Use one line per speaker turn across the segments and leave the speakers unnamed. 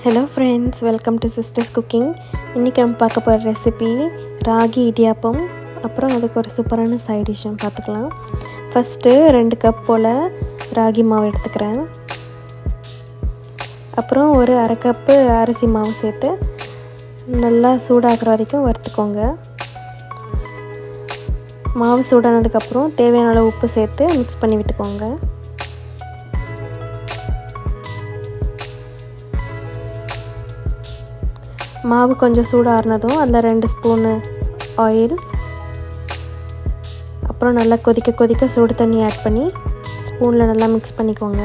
hello friends welcome to sisters cooking இன்றைக்கி நம்ம பார்க்க போகிற ரெசிபி ராகி இடியாப்பம் அப்புறம் அதுக்கு ஒரு சூப்பரான சைட் டிஷ்ஷும் பார்த்துக்கலாம் ஃபஸ்ட்டு ரெண்டு கப் போல் ராகி மாவு எடுத்துக்கிறேன் அப்புறம் ஒரு அரை கப்பு அரிசி மாவு சேர்த்து நல்லா சூடாகிற வரைக்கும் வறுத்துக்கோங்க மாவு சூடானதுக்கப்புறம் தேவையான அளவு உப்பு சேர்த்து மிக்ஸ் பண்ணி விட்டுக்கோங்க மாவு கொஞ்சம் சூடாறினதும் அதில் ரெண்டு ஸ்பூனு ஆயில் அப்புறம் நல்லா கொதிக்க கொதிக்க சுடு தண்ணி ஆட் பண்ணி ஸ்பூனில் நல்லா மிக்ஸ் பண்ணிக்கோங்க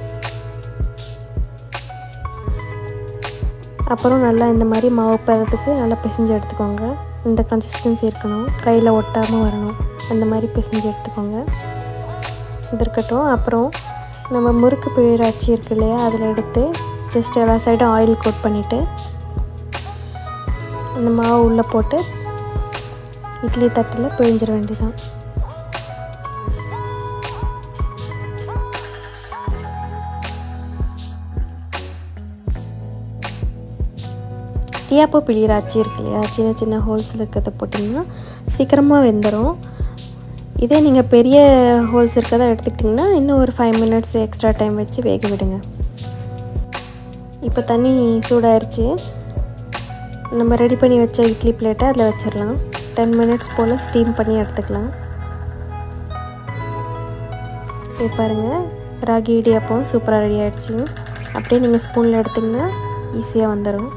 அப்புறம் நல்லா இந்த மாதிரி மாவு பதத்துக்கு நல்லா பிசைஞ்சு எடுத்துக்கோங்க இந்த கன்சிஸ்டன்சி இருக்கணும் கையில் ஒட்டாமல் வரணும் அந்த மாதிரி பிசைஞ்சு எடுத்துக்கோங்க இது இருக்கட்டும் அப்புறம் நம்ம முறுக்கு பிழிற அச்சு இருக்கு இல்லையா அதில் எடுத்து ஜஸ்ட் எல்லா சைடும் ஆயில் கோட் பண்ணிவிட்டு அந்த மாவு உள்ளே போட்டு இட்லி தட்டில் பிழிஞ்சிட வேண்டியதான் டியாப்போ பிழிகிற அச்சு இருக்கு இல்லையா சின்ன சின்ன ஹோல்ஸில் இருக்கிறத போட்டிங்கன்னா சீக்கிரமாக வெந்துடும் இதே நீங்கள் பெரிய ஹோல்ஸ் இருக்கிறத எடுத்துக்கிட்டிங்கன்னா இன்னும் ஒரு ஃபைவ் மினிட்ஸ் எக்ஸ்ட்ரா டைம் வச்சு வேக விடுங்க இப்போ தண்ணி சூடாயிருச்சு நம்ம ரெடி பண்ணி வச்ச இட்லி பிளேட்டை அதில் வச்சிடலாம் டென் மினிட்ஸ் போல் ஸ்டீம் பண்ணி எடுத்துக்கலாம் இது பாருங்கள் ராகி இடியாப்பம் சூப்பராக ரெடி ஆகிடுச்சு அப்படியே நீங்கள் ஸ்பூனில் எடுத்திங்கன்னா ஈஸியாக வந்துடும்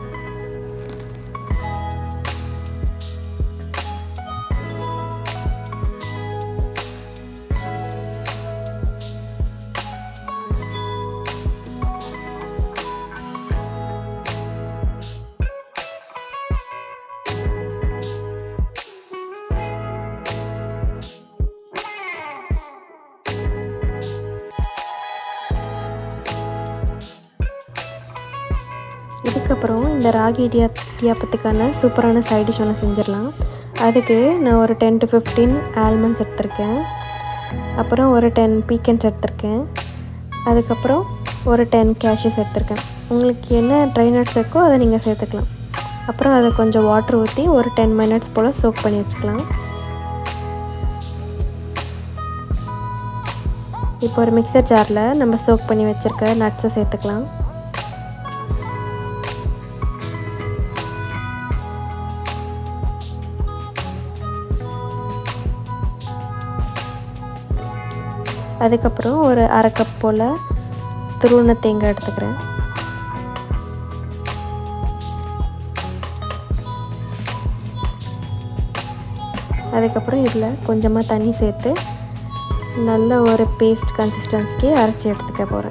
இதுக்கப்புறம் இந்த ராகி இடியா இடியாப்பத்துக்கான சூப்பரான சைட் டிஷ் ஒன்று செஞ்சிடலாம் அதுக்கு நான் ஒரு டென் டு ஃபிஃப்டீன் ஆல்மண்ட்ஸ் எடுத்திருக்கேன் அப்புறம் ஒரு டென் பீக்கன்ஸ் எடுத்திருக்கேன் அதுக்கப்புறம் ஒரு டென் கேஷ்யூஸ் எடுத்திருக்கேன் உங்களுக்கு என்ன ட்ரை நட்ஸ் இருக்கோ அதை நீங்கள் சேர்த்துக்கலாம் அப்புறம் அதை கொஞ்சம் வாட்டர் ஊற்றி ஒரு டென் மினிட்ஸ் போல் சோக் பண்ணி வச்சுக்கலாம் இப்போ ஒரு மிக்சர் ஜாரில் நம்ம சோக் பண்ணி வச்சுருக்க நட்ஸை சேர்த்துக்கலாம் அதுக்கப்புறம் ஒரு அரை கப் போல் துருவன தேங்காய் எடுத்துக்கிறேன் அதுக்கப்புறம் இதில் கொஞ்சமாக தண்ணி சேர்த்து நல்ல ஒரு பேஸ்ட் கன்சிஸ்டன்சிக்கு அரைச்சி எடுத்துக்க போகிறேன்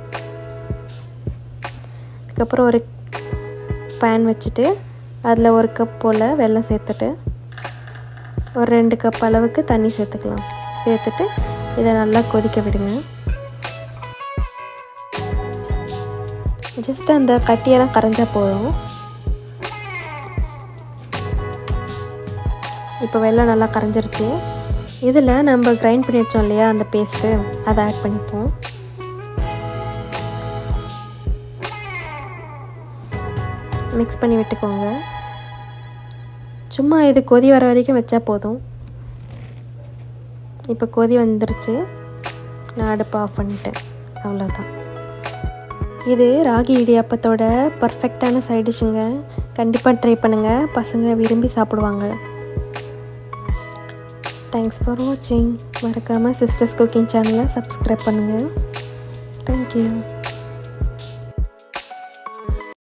அதுக்கப்புறம் ஒரு பேன் வச்சுட்டு அதில் ஒரு கப் போல் வெல்லம் சேர்த்துட்டு ஒரு ரெண்டு கப் அளவுக்கு தண்ணி சேர்த்துக்கலாம் சேர்த்துட்டு இதை நல்லா கொதிக்க விடுங்க ஜஸ்ட் அந்த கட்டியெல்லாம் கரைஞ்சா போதும் இப்போ வெள்ளம் நல்லா கரைஞ்சிருச்சு இதில் நம்ம கிரைண்ட் பண்ணி வச்சோம் இல்லையா அந்த பேஸ்ட்டு அதை ஆட் பண்ணிப்போம் மிக்ஸ் பண்ணி விட்டுக்கோங்க சும்மா இது கொதி வர வரைக்கும் வச்சா போதும் இப்போ கொதி வந்துருச்சு நான் அடுப்பு ஆஃப் பண்ணிட்டேன் அவ்வளோதான் இது ராகி இடியாப்பத்தோட பர்ஃபெக்டான சைட் டிஷ்ஷுங்க கண்டிப்பாக ட்ரை பண்ணுங்கள் பசங்க விரும்பி சாப்பிடுவாங்க தேங்க்ஸ் ஃபார் வாட்சிங் மறக்காமல் சிஸ்டர்ஸ் குக்கிங் சேனலை சப்ஸ்கிரைப் பண்ணுங்கள் தேங்க்யூ